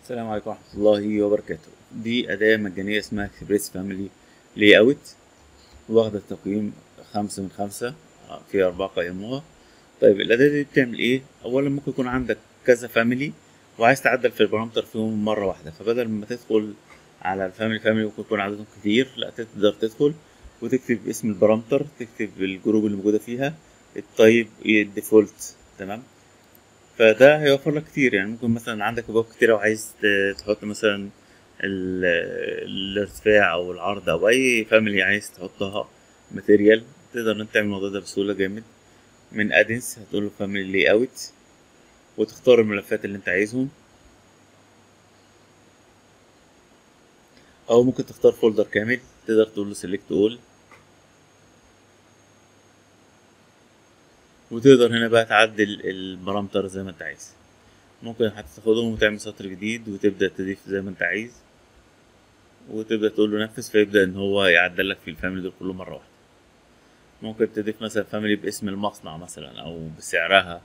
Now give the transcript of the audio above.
السلام عليكم ورحمة الله وبركاته دي أداة مجانية اسمها اكسبريس فاميلي لاي اوت واخدة تقييم خمسة من خمسة في أربعة قيموها طيب الأداة دي بتعمل إيه؟ أولا ممكن يكون عندك كذا فاميلي وعايز تعدل في البارامتر فيهم مرة واحدة فبدل ما تدخل على الفاميلي فاميلي ممكن يكون عددهم كتير لا تقدر تدخل وتكتب اسم البارامتر تكتب الجروب اللي موجودة فيها التايب الديفولت تمام فده هيوفر لك كتير يعني ممكن مثلا عندك ابواب كتيرة وعايز ت- تحط مثلا ال- الارتفاع او العرض او اي فاميلي عايز تحطها ماتيريال تقدر ان انت تعمل الموضوع ده بسهولة جامد من ادنس هتقول له فاميلي لاي اوت وتختار الملفات اللي انت عايزهم او ممكن تختار فولدر كامل تقدر تقول له سيلكت اول وتقدر هنا بقى تعدل البارامتر زي ما انت عايز ممكن حتى تاخدهم وتعمل سطر جديد وتبدأ تضيف زي ما انت عايز وتبدأ تقول له نفذ فيبدأ ان هو يعدل لك في الفاميلي دول كلهم مرة واحدة ممكن تضيف مثلا فاميلي باسم المصنع مثلا او بسعرها